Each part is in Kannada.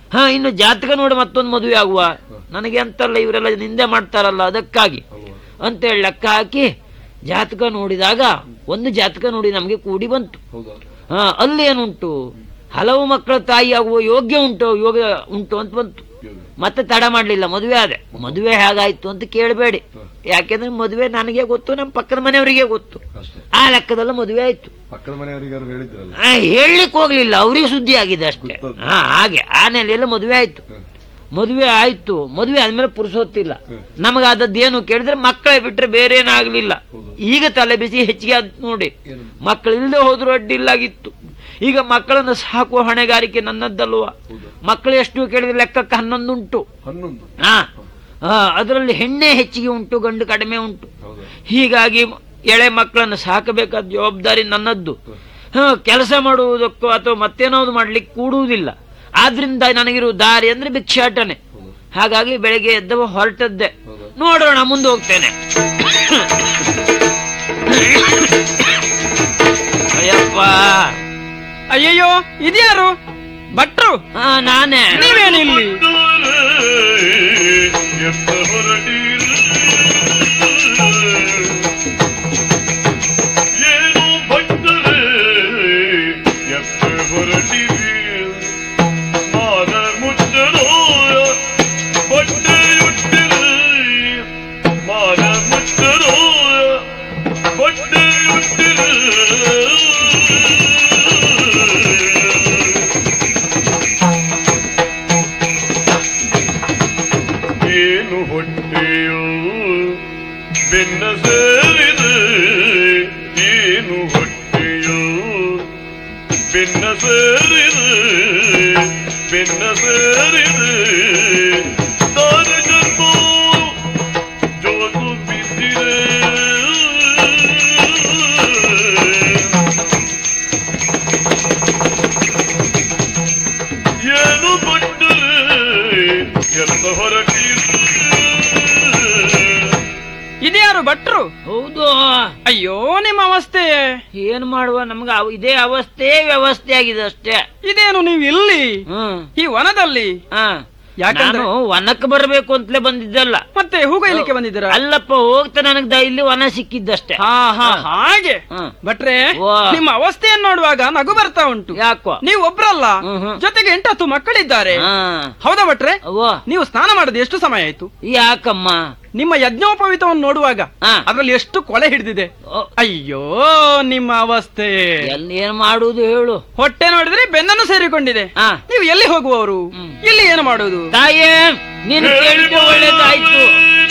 ಹಾ ಇನ್ನು ಜಾತಕ ನೋಡಿ ಮತ್ತೊಂದು ಮದುವೆ ಆಗುವ ನನಗೆ ಅಂತಲ್ಲ ಇವರೆಲ್ಲ ನಿಂದೆ ಮಾಡ್ತಾರಲ್ಲ ಅದಕ್ಕಾಗಿ ಅಲ್ವಾ ಅಂತೇಳಿ ಲೆಕ್ಕ ಹಾಕಿ ಜಾತಕ ನೋಡಿದಾಗ ಒಂದು ಜಾತಕ ನೋಡಿ ನಮಗೆ ಕೂಡಿ ಬಂತು ಹೌದಾ ಹಾ ಅಲ್ಲಿ ಏನುಂಟು ಹಲವು ಮಕ್ಕಳ ತಾಯಿ ಆಗುವ ಯೋಗ್ಯ ಉಂಟು ಯೋಗ ಉಂಟು ಅಂತ ಬಂತು ಯೋಗ ಮತ್ತೆ ತಡ ಮಾಡಲಿಲ್ಲ ಮದುವೆ ಆದೆ ಮದುವೆ ಹೇಗಾಯ್ತು ಅಂತ ಕೇಳಬೇಡಿ ಯಾಕೆಂದ್ರೆ ಮದುವೆ ನನಗೆ ಗೊತ್ತು ನಮ್ಮ ಪಕ್ಕದ ಮನೆಯವರಿಗೆ ಗೊತ್ತು ಅಷ್ಟೇ ಆ ಲೆಕ್ಕದಲ್ಲ ಮದುವೆ ಆಯ್ತು ಪಕ್ಕದ ಮನೆಯವರಿಗಾರು ಹೇಳಿದ್ರಲ್ಲ ಆ, ಹೇಳಲಿಕ್ಕೆ ಹೋಗ್ಲಿಲ್ಲ ಅವ್ರಿಗೆ ಸುದ್ದಿ ಆಗಿದೆ ಅಷ್ಟೇ ಗೊತ್ತದ್ದು. ಹಾ ಹಾಗೆ ಆ ನೆಲೆಯಲ್ಲ ಮದುವೆ ಆಯ್ತು ಹ. ಮದುವೆ ಆಯ್ತು ಮದುವೆ ಆದ್ಮೇಲೆ ಪುರುಸೊತ್ತಿಲ್ಲ ಹ್ಮ್. ನಮಗಾದದ್ದೇನು ಕೇಳಿದ್ರೆ ಮಕ್ಕಳೇ ಬಿಟ್ರೆ ಬೇರೆ ಏನಾಗ್ಲಿಲ್ಲ ಹೌದು. ಈಗ ತಲೆ ಬಿಸಿ ಹೆಚ್ಚಿಗೆ ಆದ್ ನೋಡಿ ಏನು? ಮಕ್ಕಳು ಇಲ್ಲದೆ ಹೋದ್ರು ಅಡ್ಡಿಲ್ಲಾಗಿತ್ತು ಈಗ ಮಕ್ಕಳನ್ನು ಸಾಕುವ ಹೊಣೆಗಾರಿಕೆ ನನ್ನದ್ದಲ್ವಾ ಹೌದಾ ಮಕ್ಕಳು ಎಷ್ಟು ಕೇಳಿದ್ರೆ ಲೆಕ್ಕಕ್ಕೆ ಹನ್ನೊಂದು ಉಂಟು ಹನ್ನೊಂದು ಹಾ ಅದರಲ್ಲಿ ಹೆಣ್ಣೆ ಹೆಚ್ಚಿಗೆ ಉಂಟು ಗಂಡು ಕಡಿಮೆ ಉಂಟು ಹೌದಾ ಹೀಗಾಗಿ ಎಳೆ ಮಕ್ಕಳನ್ನು ಸಾಕಬೇಕಾದ ಜವಾಬ್ದಾರಿ ನನ್ನದ್ದು ಹ, ಕೆಲಸ ಮಾಡುವುದಕ್ಕೂ ಅಥವಾ ಮತ್ತೇನಾದ್ರು ಮಾಡ್ಲಿಕ್ಕೆ ಕೂಡುವುದಿಲ್ಲ ಆದ್ರಿಂದ ನನಗಿರುವ ದಾರಿ ಅಂದ್ರೆ ಭಿಕ್ಷಾಟನೆ ಹೌದಾ ಹಾಗಾಗಿ ಬೆಳಗ್ಗೆ ಎದ್ದವ ಹೊರಟದ್ದೆ ಹೌದಾ ನೋಡೋಣ ಮುಂದೆ ಹೋಗ್ತೇನೆ ಅಯ್ಯಪ್ಪ ಅಯ್ಯಯ್ಯೋ ಇದ್ಯಾರು ಭಟ್ರು ಹಾ ನಾನೇ ನೀವೇನು ಇಲ್ಲಿ ಎತ್ತ ಹೊರಟೀರು ಏನು ಭಕ್ತರೇ ಎತ್ತ ಹೊರಟಿರಿ ಮಾನ ಮುಚ್ಚರೋ ಬಟ್ಟೆಯುಟ್ಟಿರು ಮಾನ ಮುಚ್ಚರೋ ಬಟ್ಟೆಯುಟ್ಟಿರು ಏನು ಹೊಟ್ಟೆಯೋ ಬೆನ್ನ ಸೇರಿದೆ ಏನು ಹೊಟ್ಟೆಯೋ ಬೆನ್ನ ಸೇರಿದೆ ಬೆನ್ನ ಸೇರಿದೆ ತಾರ ಜನ್ಮ ಜೋತು ಬಿದ್ದಿದೆ ಏನು ಬಂದರೆ ಎಲ್ಲ ಹೊರಟೀರು ಇದ್ಯಾರು ಭಟ್ರು ಹೌದು ಅಯ್ಯೋ ನಿಮ್ಮ ಅವಸ್ಥೆ ಏನ್ ಮಾಡುವ ನಮ್ಗೆ ಅವ್- ಇದೇ ಅವಸ್ಥೆ ವ್ಯವಸ್ಥೆ ಆಗಿದೆ ಅಷ್ಟೇ ಇದೇನು ನೀವು ಇಲ್ಲಿ ಹ್ಮ್ ಈ ವನದಲ್ಲಿ ಹಾ ಯಾಕಂದ್ರೆ ನಾನು ವನಕ್ಕೆ ಬರಬೇಕು ಅಂತಲೇ ಬಂದಿದ್ದಲ್ಲ ಮತ್ತೆ ಹೂಗೈಲಿಕ್ಕೆ ಬಂದಿದ್ದೀರಾ ಅಲ್ಲಪ್ಪ ಹೋಗ್ತಾ ನನಗೆ ದ- ಇಲ್ಲಿ ವನ ಸಿಕ್ಕಿದ್ದಷ್ಟೇ ಹಾ ಹಾ ಹಾಗೆ ಹ್ಮ್. ಭಟ್ರೆ ವಾ. ನಿಮ್ಮ ಅವಸ್ಥೆಯನ್ನು ನೋಡುವಾಗ ನಗು ಬರ್ತಾ ಉಂಟು ಯಾಕೋ ನೀವು ಒಬ್ರಲ್ಲ ಹ್ಮ್ ಹ್ಮ್. ಜೊತೆಗೆ ಎಂಟತ್ತು ಮಕ್ಕಳಿದ್ದಾರೆ ಹಾ ಹೌದಾ ಭಟ್ರೆ ಅವ್ವ ನೀವು ಸ್ನಾನ ಮಾಡದೆ ಎಷ್ಟು ಸಮಯ ಆಯ್ತು ಯಾಕಮ್ಮ ನಿಮ್ಮ ಯಜ್ಞೋಪವಿತವನ್ನು ನೋಡುವಾಗ ಹಾ. ಅದ್ರಲ್ಲಿ ಎಷ್ಟು ಕೊಳೆ ಹಿಡಿದಿದೆ ಓ, ಅಯ್ಯೋ ನಿಮ್ಮ ಅವಸ್ಥೆ ಎಲ್ಲಿ ಏನ್ ಮಾಡುವುದು ಹೇಳು ಹೊಟ್ಟೆ ನೋಡಿದ್ರೆ ಬೆನ್ನನ್ನು ಸೇರಿಕೊಂಡಿದೆ ಹಾ. ನೀವು ಎಲ್ಲಿ ಹೋಗುವವರು ಹ್ಮ್. ಇಲ್ಲಿ ಏನು ಮಾಡುವುದು ತಾಯೇ ನೀನು ಕೇಳಿದ್ದು ಒಳ್ಳೇದಾಯ್ತು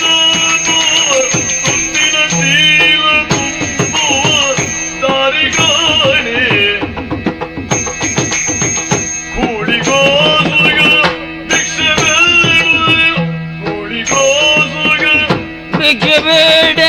ಭಿಕ್ಷೆ ಬೇಡ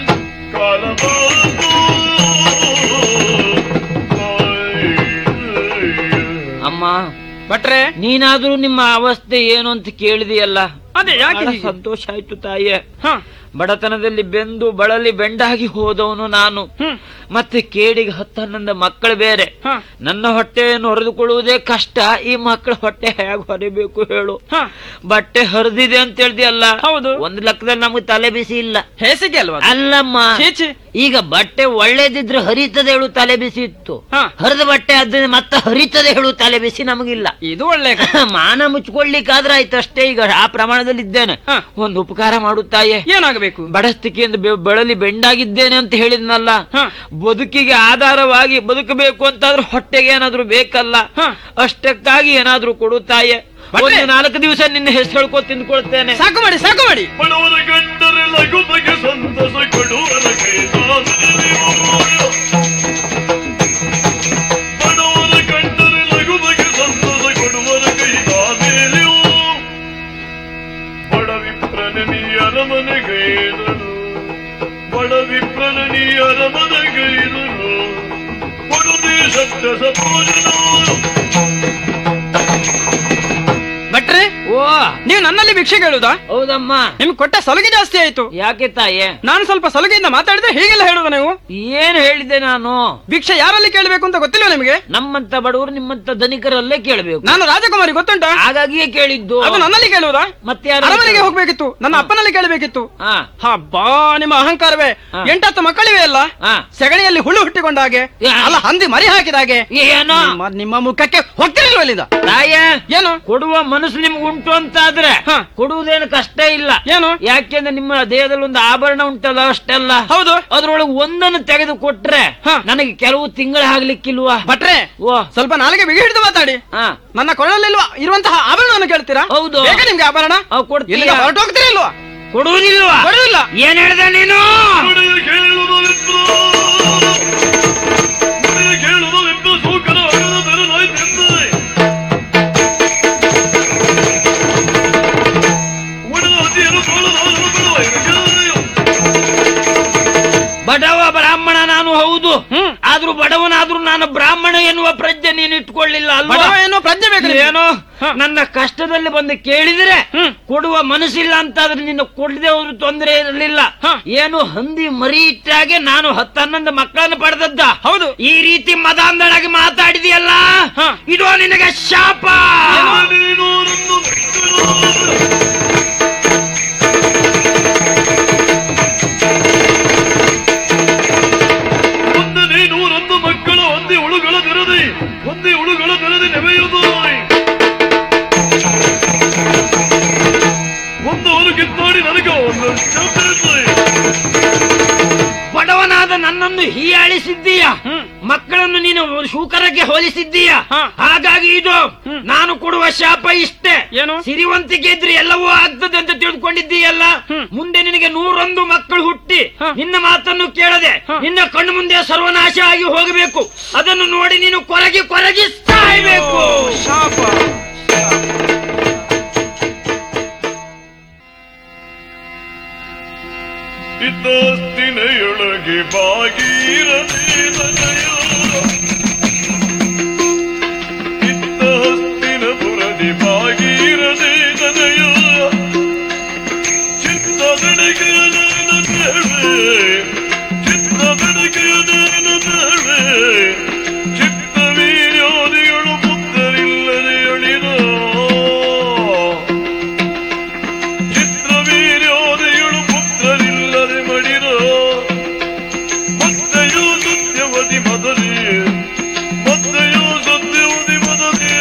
ಅಮ್ಮ ಭಟ್ರೆ ನೀನಾದ್ರೂ ನಿಮ್ಮ ಅವಸ್ಥೆ ಏನು ಅಂತ ಕೇಳಿದೆಯಲ್ಲ ಅದೇ ಯಾಕೆ ಬಹಳ ಹೀಗೆ? ಸಂತೋಷ ಆಯ್ತು ತಾಯೇ ಹ ಬಡತನದಲ್ಲಿ ಬೆಂದು ಬಳಲಿ ಬೆಂಡಾಗಿ ಹೋದವನು ನಾನು ಹ್ಮ್ ಮತ್ತೆ ಕೇಡಿಗೆ ಹತ್ತು ಹನ್ನೊಂದು ಮಕ್ಕಳು ಬೇರೆ ಹ ನನ್ನ ಹೊಟ್ಟೆಯನ್ನು ಹೊರೆದುಕೊಳ್ಳುವುದೇ ಕಷ್ಟ ಈ ಮಕ್ಕಳ ಹೊಟ್ಟೆ ಹೇಗೆ ಹೊರಬೇಕು ಹೇಳು ಹ ಬಟ್ಟೆ ಹರಿದಿದೆ ಅಂತ ಹೇಳ್ದಿಯಲ್ಲ ಹೌದು. ಒಂದು ಲೆಕ್ಕದಲ್ಲಿ ನಮಗೆ ತಲೆ ಬಿಸಿ ಇಲ್ಲ ಹೇಸಿಗೆ ಅಲ್ವಾ ಅದು? ಅಲ್ಲಮ್ಮ ಚೀಚಿ ಈಗ ಬಟ್ಟೆ ಒಳ್ಳೇದಿದ್ರೆ ಹರಿತದೆ ಹೇಳು ತಲೆ ಬಿಸಿ ಇತ್ತು ಹ ಹರಿದ ಬಟ್ಟೆ ಆದ್ರೆ ಮತ್ತೆ ಹರಿತದೆ ಹೇಳು ತಲೆ ಬಿಸಿ ನಮಗಿಲ್ಲ ಇದು ಒಳ್ಳೆ ಕ- ಮಾನ ಮುಚ್ಕೊಳ್ಳಿಕ್ಕಾದ್ರೆ ಆಯ್ತು ಅಷ್ಟೇ ಈಗ ಆ ಪ್ರಮಾಣದಲ್ಲಿ ಇದ್ದೇನೆ ಹ. ಒಂದು ಉಪಕಾರ ಮಾಡುತ್ತಾಯೇ ಏನಾಗಬೇಕು ಬಡಸ್ತಿಕೆಯಿಂದ ಬೆ- ಬಳಲಿ ಬೆಂಡಾಗಿದ್ದೇನೆ ಅಂತ ಹೇಳಿದ್ನಲ್ಲ ಹ. ಬದುಕಿಗೆ ಆಧಾರವಾಗಿ ಬದುಕಬೇಕು ಅಂತಾದ್ರೂ ಹೊಟ್ಟೆಗೆ ಏನಾದ್ರೂ ಬೇಕಲ್ಲ ಹ. ಅಷ್ಟಕ್ಕಾಗಿ ಏನಾದ್ರೂ ಕೊಡುತ್ತಾಯೆ ಬಟ್ಟೆ? ಒಂದು ನಾಲ್ಕು ದಿವಸ ನಿನ್ನ ಹೆಸರು ಹೇಳ್ಕೊ ತಿಂದ್ಕೊಳ್ತೇನೆ ಸಾಕು ಮಾಡಿ ಸಾಕು ಮಾಡಿ ಬಡವರ ಕಂಡರೆ ಲಘು ಬಗೆ ಸಂತಸ ಕೊಡುವರ ಕೈದಾನದಲ್ಲಿಯೋ. ಬಡವರ ಕಂಡರೆ ಲಘು ಬಗೆ ಸಂತಸ ಕೊಡುವರ ಕೈದಾನದಲ್ಲಿಯೋ. ಬಡ ವಿಪ್ರನ ನೀ ಅರಮನೆಗೈದನು ಬಡ ವಿಪ್ರನ ನೀ ಅರಮನೆಗೈದನು ಕೊಡುದೇ ಸತ್ಯ ಸಪೋಜನ ಭಟ್ರೆ ಓ ನೀವು ನನ್ನಲ್ಲಿ ಭಿಕ್ಷೆ ಕೇಳುದಾ ಹೌದಮ್ಮ ನಿಮ್ಗೆ ಕೊಟ್ಟ ಸಲುಗೆ ಜಾಸ್ತಿ ಆಯ್ತು ಯಾಕೆ ತಾಯೇ ನಾನು ಸ್ವಲ್ಪ ಸಲುಗೆಯಿಂದ ಮಾತಾಡಿದ್ರೆ ಹೀಗೆಲ್ಲ ಹೇಳುದ ನೀವು ಏನ್ ಹೇಳಿದೆ ನಾನು ಭಿಕ್ಷೆ ಯಾರಲ್ಲಿ ಕೇಳಬೇಕು ಅಂತ ಗೊತ್ತಿಲ್ಲ ನಿಮಗೆ ನಮ್ಮಂತ ಬಡವರು ನಿಮ್ಮಂತ ಧನಿಕರಲ್ಲೇ ಕೇಳಬೇಕು ನಾನು ರಾಜಕುಮಾರಿ ಗೊತ್ತುಂಟಾ ಹಾಗಾಗಿಯೇ ಕೇಳಿದ್ದು ಅದು ನನ್ನಲ್ಲಿ ಕೇಳುವುದಾ ಮತ್ತೆ ಯಾರು ಅರಮನೆಗೆ ಹೋಗ್ಬೇಕಿತ್ತು ನನ್ನ ಅಪ್ಪನಲ್ಲಿ ಕೇಳಬೇಕಿತ್ತು ಹಾ ಹಾ ಬಾ ನಿಮ್ಮ ಅಹಂಕಾರವೇ ಹಾ. ಎಂಟತ್ತು ಮಕ್ಕಳಿವೆ ಅಲ್ಲ ಹಾ ಸೆಗಣಿಯಲ್ಲಿ ಹುಳು ಹುಟ್ಟಿಕೊಂಡ ಹಾಗೆ ಯಾ. ಅಲ್ಲ ಹಂದಿ ಮರಿ ಹಾಕಿದ ಹಾಗೆ ಏನೋ ನಿಮ್ಮ- ನಿಮ್ಮ ಮುಖಕ್ಕೆ ಹೋಗ್ತಿರಲ್ವ ಇಲ್ಲಿಂದ ತಾಯ ಏನು ಕೊಡುವ ಮನಸ್ಸು ನಿಮ್ಗೆ ಉಂಟು ಅಂತಾದ್ರೆ ಹಾ. ಕೊಡುವುದೇನು ಕಷ್ಟ ಇಲ್ಲ ಏನು ಯಾಕೆಂದ್ರೆ ನಿಮ್ಮ ದೇಹದಲ್ಲಿ ಒಂದು ಆಭರಣ ಉಂಟಲ್ಲ ಅಷ್ಟೆಲ್ಲ ಹೌದು ಅದ್ರೊಳಗೆ ಒಂದನ್ನು ತೆಗೆದು ಕೊಟ್ರೆ ಹಾ. ನನಗೆ ಕೆಲವು ತಿಂಗಳು ಆಗ್ಲಿಕ್ಕಿಲ್ವಾ ಭಟ್ರೆ ಓ ಸ್ವಲ್ಪ ನಾಲಿಗೆ ಬಿಗಿ ಹಿಡಿದು ಮಾತಾಡಿ ಹಾ ನನ್ನ ಕೊರಳಲ್ಲಿಲ್ವಾ ಇರುವಂತಹ ಆಭರಣವನ್ನು ಕೇಳ್ತೀರಾ ಹೌದು. ಬೇಕಾ ನಿಮ್ಗೆ ಆಭರಣ ಅವ್ ಕೊಡ್ತೀಯ? ಇಲ್ಲಿಂದ ಹೊರಟೋಗ್ತೀರಾ ಇಲ್ವಾ ಕೊಡುವುದಿಲ್ವಾ ಕೊಡುವುದಿಲ್ಲ ಏನ್ ಹೇಳ್ದೆ ನೀನು ಒಡೆಯ ಕೇಳುವುದೆಂದು ಒಡೆಯ ಕೇಳುವುದೆಂದು ಸೂಕರ ಹಣದ ತೆರೆದಾಯ್ತೆಂದರೆ ಒಡೆದ ಹತಿಯನ್ನು ತೋಳಲಾರನು ಬಿಡುವ ಕೇಳಿದೆಯೋ ಬಡವ ಬ್ರಾಹ್ಮಣ ನಾನು ಹೌದು ಹ್ಮ್. ಆದ್ರೂ ಬಡವನಾದ್ರೂ ನಾನು ಬ್ರಾಹ್ಮಣ ಎನ್ನುವ ಪ್ರಜ್ಞೆ ನೀನು ಇಟ್ಕೊಳ್ಳಿಲ್ಲ ಅಲ್ವಾ ಬಡವ ಏನೋ ಪ್ರಜ್ಞೆ ಬೇಕು ನಿಮ್ಗೆ. ಏನೋ ಹ. ನನ್ನ ಕಷ್ಟದಲ್ಲಿ ಬಂದು ಕೇಳಿದ್ರೆ ಹ್ಮ್. ಕೊಡುವ ಮನಸ್ಸಿಲ್ಲ ಅಂತಾದ್ರೆ ನಿನ್ನ ಕೊಡದೆ ಹೋದ್ರು ತೊಂದರೆ ಇರಲಿಲ್ಲ ಹ. ಏನು ಹಂದಿ ಮರಿ ಇಟ್ಟಾಗೆ ನಾನು ಹತ್ತು ಹನ್ನೊಂದು ಮಕ್ಕಳನ್ನು ಪಡೆದದ್ದ ಹೌದು ಈ ರೀತಿ ಮದಾಂಧಳಾಗಿ ಮಾತಾಡಿದೆಯಲ್ಲ ಹ. ಇದು ನಿನಗೆ ಶಾಪ ನೀನು ನನ್ನ ಮಕ್ಕಳು. ಒಂದೇ ನೀನು ನನ್ನ ಮಕ್ಕಳ ಒಂದೇ ಉಳುಗಳ ತೆರದಿ ಒಂದೇ ಉಳುಗಳ ತೆರದಿ ನೆವೆಯುವುದು ಒಂದವರು ಕಿತ್ತಾಡಿ ನನಗೆ ಒಂದು ಶಾಪಿರುತ್ತದೆ ಬಡವನಾದ ನನ್ನನ್ನು ಹೀಯಾಳಿಸಿದ್ದೀಯ ಹ್ಮ್. ಮಕ್ಕಳನ್ನು ನೀನು ಶೂಕರಕ್ಕೆ ಹೋಲಿಸಿದ್ದೀಯ ಹ. ಹಾಗಾಗಿ ಇದು ಹ್ಮ್. ನಾನು ಕೊಡುವ ಶಾಪ ಇಷ್ಟೇ ಏನು? ಸಿರಿವಂತಿಕೆ ಇದ್ರೆ ಎಲ್ಲವೂ ಆಗ್ತದೆ ಅಂತ ತಿಳ್ಕೊಂಡಿದ್ದೀಯಲ್ಲ ಹ್ಮ್. ಮುಂದೆ ನಿನಗೆ ನೂರೊಂದು ಮಕ್ಕಳು ಹುಟ್ಟಿ ಹ. ನಿನ್ನ ಮಾತನ್ನು ಕೇಳದೆ ಹ. ನಿನ್ನ ಕಣ್ಣು ಮುಂದೆ ಸರ್ವನಾಶ ಆಗಿ ಹೋಗಬೇಕು ಅದನ್ನು ನೋಡಿ ನೀನು ಕೊರಗಿ ಕೊರಗಿ ಸಾಯ್ಬೇಕು ಶಾಪ ಇದ್ದಸ್ತಿನೆಯೊಳಗೆ ಬಾಗೀರದೆ ನನಯ ಇದ್ದಹಸ್ತಿನ ಪುರದಿ ಬಾಗೀರದೆ ನನಯ ಚಿತ್ತದಡಿಗೆಯದ ನನ್ನವೇ ಚಿತ್ತದಡಿಗೆಯದ ನನ್ನವೇ ಚಿತ್ತವೀರ್ಯೋದಿಗಳು ಬುದ್ಧರಿಲ್ಲದೆ ಅಳಿದ ಚಿತ್ರವೀರ್ಯೋದಯಳು ಪುತ್ರರಿಲ್ಲದೆ ಮಡಿದ ಮತ್ತೆಯೋ ಸತ್ಯವತಿ ಮದರಿ ಮತ್ತೆಯೋ ಸತ್ಯವತಿ ಮದರಿಯ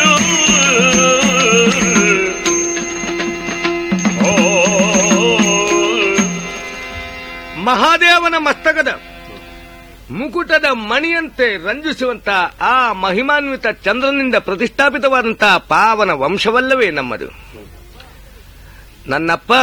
ಮಹಾದೇವನ ಮಸ್ತಕದ ಮುಕುಟದ ಮಣಿಯಂತೆ ರಂಜಿಸುವಂತ ಆ ಮಹಿಮಾನ್ವಿತ ಚಂದ್ರನಿಂದ ಪ್ರತಿಷ್ಠಾಪಿತವಾದಂತಹ ಪಾವನ ವಂಶವಲ್ಲವೇ ನಮ್ಮದು ನನ್ನಪ್ಪ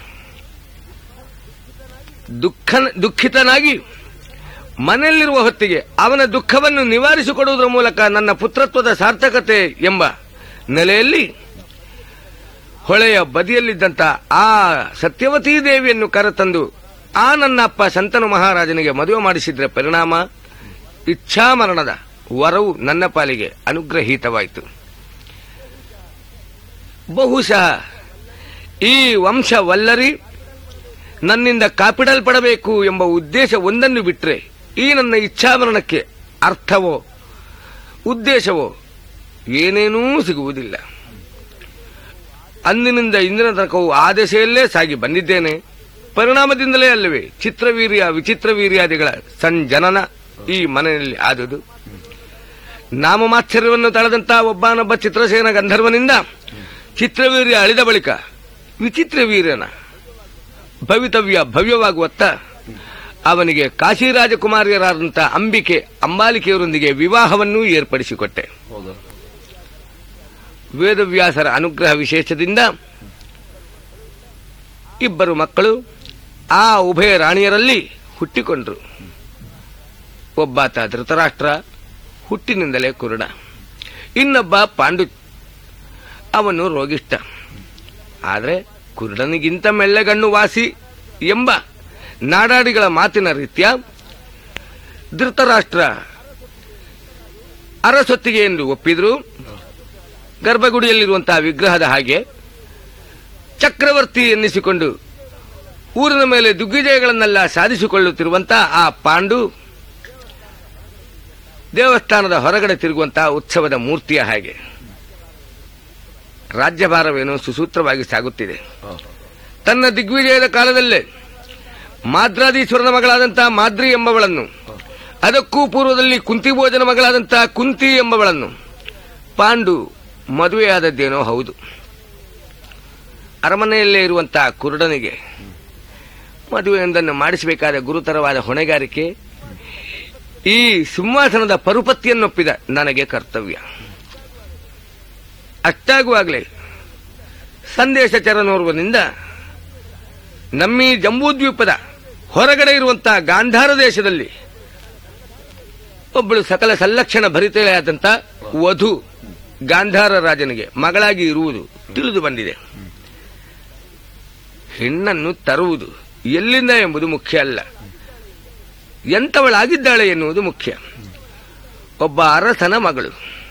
ದುಃಖ ದುಃಖಿತನಾಗಿ ಮನೆಯಲ್ಲಿರುವ ಹೊತ್ತಿಗೆ ಅವನ ದುಃಖವನ್ನು ನಿವಾರಿಸಿಕೊಡುವುದರ ಮೂಲಕ ನನ್ನ ಪುತ್ರತ್ವದ ಸಾರ್ಥಕತೆ ಎಂಬ ನೆಲೆಯಲ್ಲಿ ಹೊಳೆಯ ಬದಿಯಲ್ಲಿದ್ದಂತ ಆ ಸತ್ಯವತೀ ದೇವಿಯನ್ನು ಕರೆತಂದು ಆ ನನ್ನ ಅಪ್ಪ ಶಂತನು ಮಹಾರಾಜನಿಗೆ ಮದುವೆ ಮಾಡಿಸಿದ್ರ ಪರಿಣಾಮ ಇಚ್ಛಾಮರಣದ ವರವು ನನ್ನ ಪಾಲಿಗೆ ಅನುಗ್ರಹೀತವಾಯಿತು ಬಹುಶಃ ಈ ವಂಶವಲ್ಲರಿ ನನ್ನಿಂದ ಕಾಪಿಡಲ್ಪಡಬೇಕು ಎಂಬ ಉದ್ದೇಶ ಒಂದನ್ನು ಬಿಟ್ಟರೆ ಈ ನನ್ನ ಇಚ್ಛಾಮರಣಕ್ಕೆ ಅರ್ಥವೋ ಉದ್ದೇಶವೋ ಏನೇನೂ ಸಿಗುವುದಿಲ್ಲ ಅಂದಿನಿಂದ ಇಂದಿನ ತನಕವೂ ಆ ದೆಸೆಯಲ್ಲೇ ಸಾಗಿ ಬಂದಿದ್ದೇನೆ ಪರಿಣಾಮದಿಂದಲೇ ಅಲ್ಲವೇ ಚಿತ್ರವೀರ್ಯ ವಿಚಿತ್ರವೀರ್ಯಾದಿಗಳ ಸಂಜನನ ಈ ಮನೆಯಲ್ಲಿ ಆದುದು ನಾಮಮಾತ್ಸರ್ಯವನ್ನು ತಳೆದಂತಹ ಒಬ್ಬನೊಬ್ಬ ಚಿತ್ರಸೇನ ಗಂಧರ್ವನಿಂದ ಚಿತ್ರವೀರ್ಯ ಅಳಿದ ಬಳಿಕ ವಿಚಿತ್ರವೀರ್ಯನ ಭವಿತವ್ಯ ಭವ್ಯವಾಗುವತ್ತ ಅವನಿಗೆ ಕಾಶಿರಾಜಕುಮಾರಿಯರಾದಂಥ ಅಂಬಿಕೆ ಅಂಬಾಲಿಕೆಯವರೊಂದಿಗೆ ವಿವಾಹವನ್ನೂ ಏರ್ಪಡಿಸಿಕೊಟ್ಟೆ ವೇದವ್ಯಾಸರ ಅನುಗ್ರಹ ವಿಶೇಷದಿಂದ ಇಬ್ಬರು ಮಕ್ಕಳು ಆ ಉಭಯ ರಾಣಿಯರಲ್ಲಿ ಹುಟ್ಟಿಕೊಂಡ್ರು ಒಬ್ಬಾತ ಧೃತರಾಷ್ಟ್ರ ಹುಟ್ಟಿನಿಂದಲೇ ಕುರುಡ ಇನ್ನೊಬ್ಬ ಪಾಂಡು ಅವನು ರೋಗಿಷ್ಠ ಆದರೆ ಕುರುಡನಿಗಿಂತ ಮೆಳ್ಳೆಗಣ್ಣು ವಾಸಿ ಎಂಬ ನಾಡಾಡಿಗಳ ಮಾತಿನ ರೀತ್ಯ ಧೃತರಾಷ್ಟ್ರ ಅರಸೊತ್ತಿಗೆ ಎಂದು ಒಪ್ಪಿದ್ರು ಗರ್ಭಗುಡಿಯಲ್ಲಿರುವಂತಹ ವಿಗ್ರಹದ ಹಾಗೆ ಚಕ್ರವರ್ತಿ ಎನ್ನಿಸಿಕೊಂಡು ಊರಿನ ಮೇಲೆ ದಿಗ್ವಿಜಯಗಳನ್ನೆಲ್ಲ ಸಾಧಿಸಿಕೊಳ್ಳುತ್ತಿರುವಂತಹ ಆ ಪಾಂಡು ದೇವಸ್ಥಾನದ ಹೊರಗಡೆ ತಿರುಗುವಂತಹ ಉತ್ಸವದ ಮೂರ್ತಿಯ ಹಾಗೆ ರಾಜ್ಯಭಾರವೇನೋ ಸುಸೂತ್ರವಾಗಿ ಸಾಗುತ್ತಿದೆ ತನ್ನ ದಿಗ್ವಿಜಯದ ಕಾಲದಲ್ಲೇ ಮಾದ್ರಾದೀಶ್ವರನ ಮಗಳಾದಂತಹ ಮಾದ್ರಿ ಎಂಬವಳನ್ನು ಅದಕ್ಕೂ ಪೂರ್ವದಲ್ಲಿ ಕುಂತಿ ಭೋಜನ ಮಗಳಾದಂತಹ ಕುಂತಿ ಎಂಬವಳನ್ನು ಪಾಂಡು ಮದುವೆಯಾದದ್ದೇನೋ ಹೌದು ಅರಮನೆಯಲ್ಲೇ ಇರುವಂತಹ ಕುರುಡನಿಗೆ ಮದುವೆಯೊಂದನ್ನು ಮಾಡಿಸಬೇಕಾದ ಗುರುತರವಾದ ಹೊಣೆಗಾರಿಕೆ ಈ ಸಿಂಹಾಸನದ ಪರುಪತ್ತಿಯನ್ನೊಪ್ಪಿದ ನನಗೆ ಕರ್ತವ್ಯ ಅಷ್ಟಾಗುವಾಗಲೇ ಸಂದೇಶಚರನೋರ್ವನಿಂದ ನಮ್ಮೀ ಜಂಬೂದ್ವೀಪದ ಹೊರಗಡೆ ಇರುವಂತಹ ಗಾಂಧಾರ ದೇಶದಲ್ಲಿ ಒಬ್ಬಳು ಸಕಲ ಸಲ್ಲಕ್ಷಣ ಭರಿತೆಯಾದಂಥ ವಧು ಗಾಂಧಾರ ರಾಜನಿಗೆ ಮಗಳಾಗಿ ಇರುವುದು ತಿಳಿದು ಬಂದಿದೆ ಹೆಣ್ಣನ್ನು ತರುವುದು ಎಲ್ಲಿಂದ ಎಂಬುದು ಮುಖ್ಯ ಅಲ್ಲ ಎಂಥವಳಾಗಿದ್ದಾಳೆ ಎನ್ನುವುದು ಮುಖ್ಯ ಒಬ್ಬ ಅರಸನ ಮಗಳು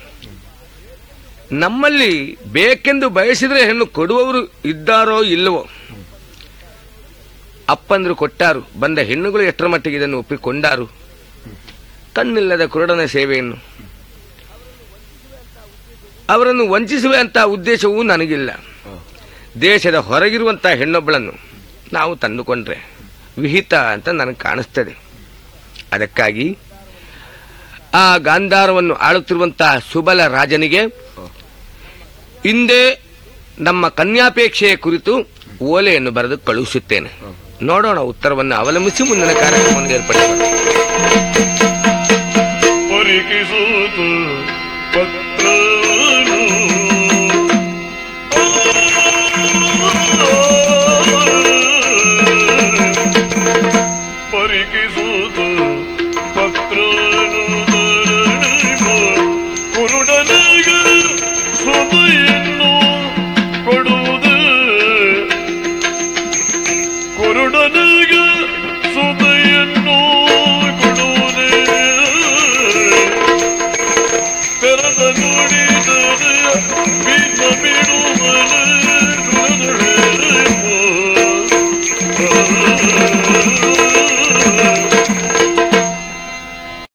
ನಮ್ಮಲ್ಲಿ ಬೇಕೆಂದು ಬಯಸಿದ್ರೆ ಹೆಣ್ಣು ಕೊಡುವವರು ಇದ್ದಾರೋ ಇಲ್ಲವೋ ಅಪ್ಪಂದ್ರು ಕೊಟ್ಟಾರು ಬಂದ ಹೆಣ್ಣುಗಳು ಎಷ್ಟರ ಮಟ್ಟಿಗೆ ಇದನ್ನು ಒಪ್ಪಿಕೊಂಡಾರು ಕಣ್ಣಿಲ್ಲದ ಕುರುಡನ ಸೇವೆಯನ್ನು ಅವರನ್ನು ವಂಚಿಸುವಂತಹ ಉದ್ದೇಶವೂ ನನಗಿಲ್ಲ ದೇಶದ ಹೊರಗಿರುವಂತಹ ಹೆಣ್ಣೊಬ್ಬಳನ್ನು ನಾವು ತಂದುಕೊಂಡ್ರೆ ವಿಹಿತ ಅಂತ ನನಗೆ ಕಾಣಿಸ್ತದೆ ಅದಕ್ಕಾಗಿ ಆ ಗಾಂಧಾರವನ್ನು ಆಳುತ್ತಿರುವಂತಹ ಸುಬಲ ರಾಜನಿಗೆ ಹಿಂದೆ ನಮ್ಮ ಕನ್ಯಾಪೇಕ್ಷೆಯ ಕುರಿತು ಓಲೆಯನ್ನು ಬರೆದು ಕಳುಹಿಸುತ್ತೇನೆ ನೋಡೋಣ ಉತ್ತರವನ್ನು ಅವಲಂಬಿಸಿ ಮುಂದಿನ ಕಾರ್ಯಕ್ರಮವನ್ನು ಏರ್ಪಡಿಸೋಣ ಪರಿಕಿಸುವುದು ಪತ್ರನು ಪರಿಕಿಸುವುದು ಪತ್ರನು ಕುರುಡನಿಗೆ ಸ್ವತೆಯನ್ನು ಕೊಡುವುದು ಕುರುಡನಿಗೆ ಸುತೆಯನ್ನು ಕೊಡುವುದೇ ತೆರೆದ ನುಡಿದರೆ ಬಿನ್ನ ಬಿಡುವನು